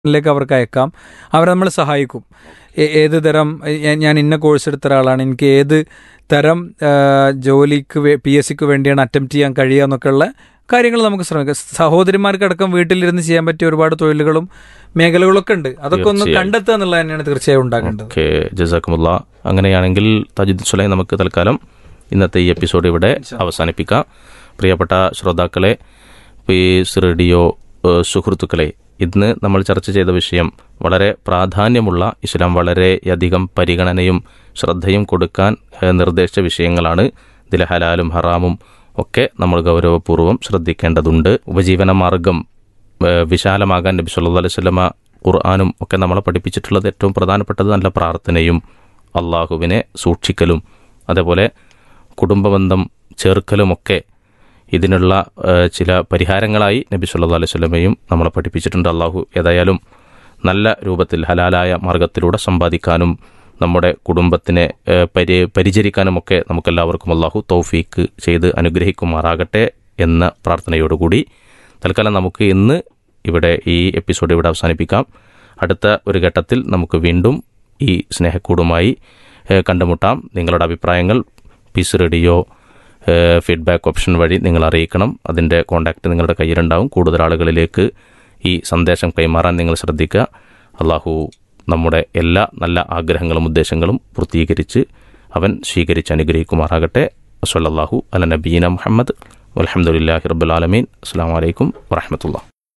ലേക്ക് അവർക്ക് അയക്കാം അവരെ നമ്മൾ സഹായിക്കും ഏ- ഏത് തരം ഏ- ഞാൻ ഇന്ന കോഴ്സ് എടുത്ത ഒരാളാണ് എനിക്ക് ഏത് തരം ആ, ജോലിക്ക് പി എസ് സിക്ക് വേണ്ടിയാണ് അറ്റംപ്റ്റ് ചെയ്യാൻ കഴിയുക എന്നൊക്കെയുള്ള കാര്യങ്ങൾ നമുക്ക് ശ്രമിക്കാം സഹോദരിമാർക്കടക്കം വീട്ടിലിരുന്ന് ചെയ്യാൻ പറ്റിയ ഒരുപാട് തൊഴിലുകളും മേഖലകളൊക്കെ ഉണ്ട് അതൊക്കെ ഒന്ന് തീർച്ചയായും. കണ്ടെത്തുക എന്നുള്ളത് തന്നെയാണ് തീർച്ചയായും ഉണ്ടാകേണ്ടത് ഓക്കെ ജസാക്കുമുള്ള അങ്ങനെയാണെങ്കിൽ തജിദ് സുലൈ നമുക്ക് തൽക്കാലം ഇന്നത്തെ ഈ എപ്പിസോഡ് ഇവിടെ അവസാനിപ്പിക്കാം പ്രിയപ്പെട്ട ശ്രോതാക്കളെ പീസ് റേഡിയോ ഏഹ്, സുഹൃത്തുക്കളെ ഇന്ന് നമ്മൾ ചർച്ച ചെയ്ത വിഷയം വളരെ പ്രാധാന്യമുള്ള ഇസ്ലാം വളരെയധികം പരിഗണനയും ശ്രദ്ധയും കൊടുക്കാൻ ഏഹ്, നിർദ്ദേശിച്ച വിഷയങ്ങളാണ് ഇതിലെ ഹലാലും ഹറാമും ഒക്കെ നമ്മൾ ഗൗരവപൂർവ്വം ശ്രദ്ധിക്കേണ്ടതുണ്ട് ഉപജീവന മാർഗം ഏഹ്, വിശാലമാകാൻ നബി സല്ലല്ലാഹു അലൈഹി വസല്ലമ ഖുർആാനും ഒക്കെ നമ്മളെ പഠിപ്പിച്ചിട്ടുള്ളത് ഏറ്റവും പ്രധാനപ്പെട്ടത് നല്ല പ്രാർത്ഥനയും അള്ളാഹുവിനെ സൂക്ഷിക്കലും അതേപോലെ കുടുംബബന്ധം ചേർക്കലുമൊക്കെ ഇതിനുള്ള ഏഹ്, ചില പരിഹാരങ്ങളായി നബി സല്ലല്ലാഹു അലൈഹി വസല്ലമയും നമ്മളെ പഠിപ്പിച്ചിട്ടുണ്ട് അള്ളാഹു ഏതായാലും നല്ല രൂപത്തിൽ ഹലാലായ മാർഗത്തിലൂടെ സമ്പാദിക്കാനും നമ്മുടെ കുടുംബത്തിനെ ഏഹ്, പരി പരിചരിക്കാനുമൊക്കെ നമുക്കെല്ലാവർക്കും അള്ളാഹു തൗഫീക്ക് ചെയ്ത് അനുഗ്രഹിക്കുമാറാകട്ടെ എന്ന പ്രാർത്ഥനയോടുകൂടി തൽക്കാലം നമുക്ക് ഇന്ന് ഇവിടെ ഈ എപ്പിസോഡ് ഇവിടെ അവസാനിപ്പിക്കാം അടുത്ത ഒരു ഘട്ടത്തിൽ നമുക്ക് വീണ്ടും ഈ സ്നേഹക്കൂടുമായി ഏഹ്, കണ്ടുമുട്ടാം നിങ്ങളുടെ അഭിപ്രായങ്ങൾ പീസ് റേഡിയോ ഏഹ്, ഫീഡ്ബാക്ക് ഓപ്ഷൻ വഴി നിങ്ങൾ അറിയിക്കണം അതിൻ്റെ കോൺടാക്റ്റ് നിങ്ങളുടെ കയ്യിലുണ്ടാവും കൂടുതൽ ആളുകളിലേക്ക് ഈ സന്ദേശം കൈമാറാൻ നിങ്ങൾ ശ്രദ്ധിക്കുക അള്ളാഹു നമ്മുടെ എല്ലാ നല്ല ആഗ്രഹങ്ങളും ഉദ്ദേശങ്ങളും പൂർത്തീകരിച്ച് അവൻ സ്വീകരിച്ച് അനുഗ്രഹിക്കുമാറാകട്ടെ വസല്ലല്ലാഹു അല നബീന മുഹമ്മദ് അലഹമുല്ലാഹി റബ്ബുലാലമീൻ അസ്സാം വലൈക്കും വറഹമത്തുള്ള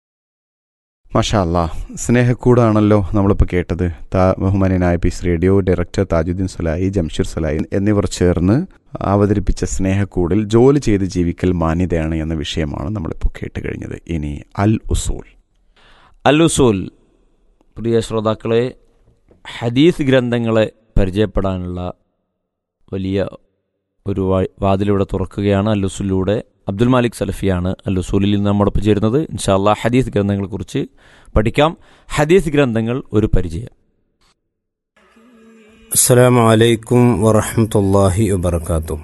മാഷാ അല്ലാ സ്നേഹക്കൂടാണല്ലോ നമ്മളിപ്പോൾ കേട്ടത് താ ബഹുമാനായ peace radio director Tajuddin Sulai Jamsheer Sulai എന്നിവർ ചേർന്ന് അവതരിപ്പിച്ച സ്നേഹക്കൂടിൽ ജോലി ചെയ്ത് ജീവിക്കൽ മാന്യതയാണ് എന്ന വിഷയമാണ് നമ്മളിപ്പോൾ കേട്ട് കഴിഞ്ഞത് ഇനി അൽ ഉസൂൽ അല്ലുസൂൽ പ്രിയ ശ്രോതാക്കളെ ഹദീസ് ഗ്രന്ഥങ്ങളെ പരിചയപ്പെടാനുള്ള വലിയ ഒരു വാ- വാതിലിവിടെ തുറക്കുകയാണ് അല്ലുസൂലിലൂടെ അബ്ദുൽ മാലിക് സലഫിയാണ് അല്ലുസൂലിൽ നിന്ന് നമ്മോടൊപ്പം ചേരുന്നത് ഇൻഷാല്ല ഹദീസ് ഗ്രന്ഥങ്ങളെക്കുറിച്ച് പഠിക്കാം ഹദീസ് ഗ്രന്ഥങ്ങൾ ഒരു പരിചയം السلام عليكم ورحمة الله وبركاته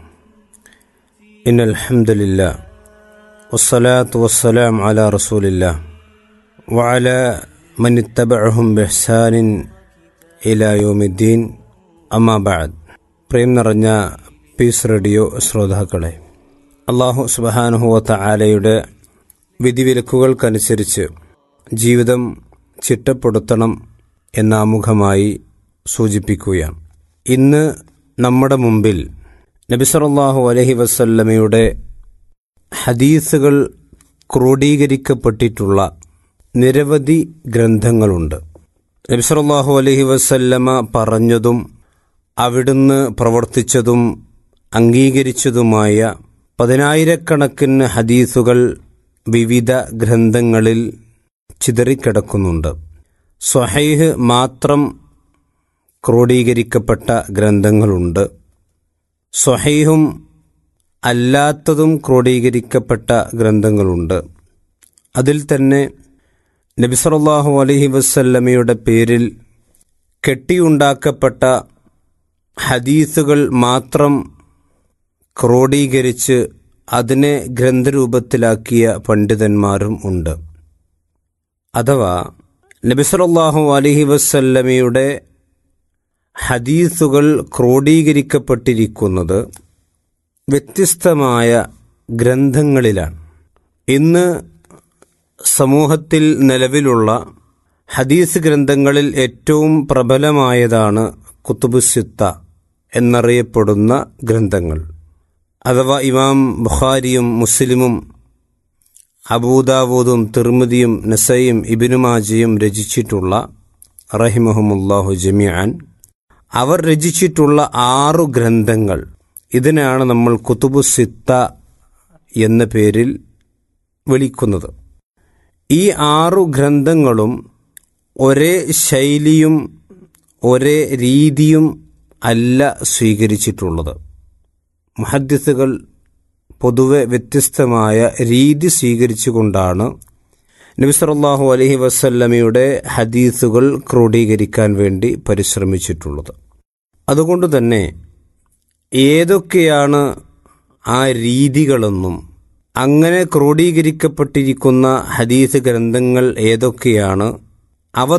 إن الحمد لله والصلاة والسلام على رسول الله وعلى من اتبعهم بإحسان إلى يوم الدين أما بعد പ്രേം നിറഞ്ഞ പീസ് റേഡിയോ ശ്രോതാക്കളെ അള്ളാഹു സുബഹാനുഹുവത്ത ആലയുടെ വിധിവിലക്കുകൾക്കനുസരിച്ച് ജീവിതം ചിട്ടപ്പെടുത്തണം എന്ന ആമുഖമായി സൂചിപ്പിക്കുകയാണ് ഇന്ന് നമ്മുടെ മുമ്പിൽ നബിസറല്ലാഹു അലഹി വസല്ലമയുടെ ഹദീസുകൾ ക്രോഡീകരിക്കപ്പെട്ടിട്ടുള്ള നിരവധി ഗ്രന്ഥങ്ങളുണ്ട് നബിസറല്ലാഹു അലഹി വസല്ലമ പറഞ്ഞതും അവിടുന്ന് പ്രവർത്തിച്ചതും അംഗീകരിച്ചതുമായ പതിനായിരക്കണക്കിന് ഹദീസുകൾ വിവിധ ഗ്രന്ഥങ്ങളിൽ ചിതറിക്കിടക്കുന്നുണ്ട് സ്വഹൈഹ് മാത്രം ക്രോഡീകരിക്കപ്പെട്ട ഗ്രന്ഥങ്ങളുണ്ട് സ്വഹൈഹും അല്ലാത്തതും ക്രോഡീകരിക്കപ്പെട്ട ഗ്രന്ഥങ്ങളുണ്ട് അതിൽ തന്നെ നബിസറല്ലാഹു അലഹി വസല്ലമയുടെ പേരിൽ കെട്ടിയുണ്ടാക്കപ്പെട്ട ഹദീസുകൾ മാത്രം ക്രോഡീകരിച്ച് അതിനെ ഗ്രന്ഥരൂപത്തിലാക്കിയ പണ്ഡിതന്മാരും ഉണ്ട് അഥവാ നബിസറല്ലാഹു അലഹി വസല്ലമയുടെ ഹദീസുകൾ ക്രോഡീകരിക്കപ്പെട്ടിരിക്കുന്നത് വ്യത്യസ്തമായ ഗ്രന്ഥങ്ങളിലാണ് ഇന്ന് സമൂഹത്തിൽ നിലവിലുള്ള ഹദീസ് ഗ്രന്ഥങ്ങളിൽ ഏറ്റവും പ്രബലമായതാണ് കുത്തുബുസിത്ത എന്നറിയപ്പെടുന്ന ഗ്രന്ഥങ്ങൾ അഥവാ ഇമാം ബുഖാരിയും മുസ്ലിമും അബൂദാവൂദും തിർമിതിയും നസയും ഇബിനുമാജിയും രചിച്ചിട്ടുള്ള റഹിമഹമുല്ലാഹു ജമിയാൻ അവർ രചിച്ചിട്ടുള്ള ആറു ഗ്രന്ഥങ്ങൾ ഇതിനാണ് നമ്മൾ കുത്തുബു സിത്ത എന്ന പേരിൽ വിളിക്കുന്നത് ഈ ആറു ഗ്രന്ഥങ്ങളും ഒരേ ശൈലിയും ഒരേ രീതിയും അല്ല സ്വീകരിച്ചിട്ടുള്ളത് മുഹദ്ദിസുകൾ പൊതുവെ വ്യത്യസ്തമായ രീതി സ്വീകരിച്ചുകൊണ്ടാണ് നബി സല്ലല്ലാഹു അലൈഹി വസല്ലമയുടെ ഹദീസുകൾ ക്രോഡീകരിക്കാൻ വേണ്ടി പരിശ്രമിച്ചിട്ടുള്ളത് അതുകൊണ്ട് തന്നെ ഏതൊക്കെയാണ് ആ രീതികളെന്നും അങ്ങനെ ക്രോഡീകരിക്കപ്പെട്ടിരിക്കുന്ന ഹദീസ് ഗ്രന്ഥങ്ങൾ ഏതൊക്കെയാണ് അവ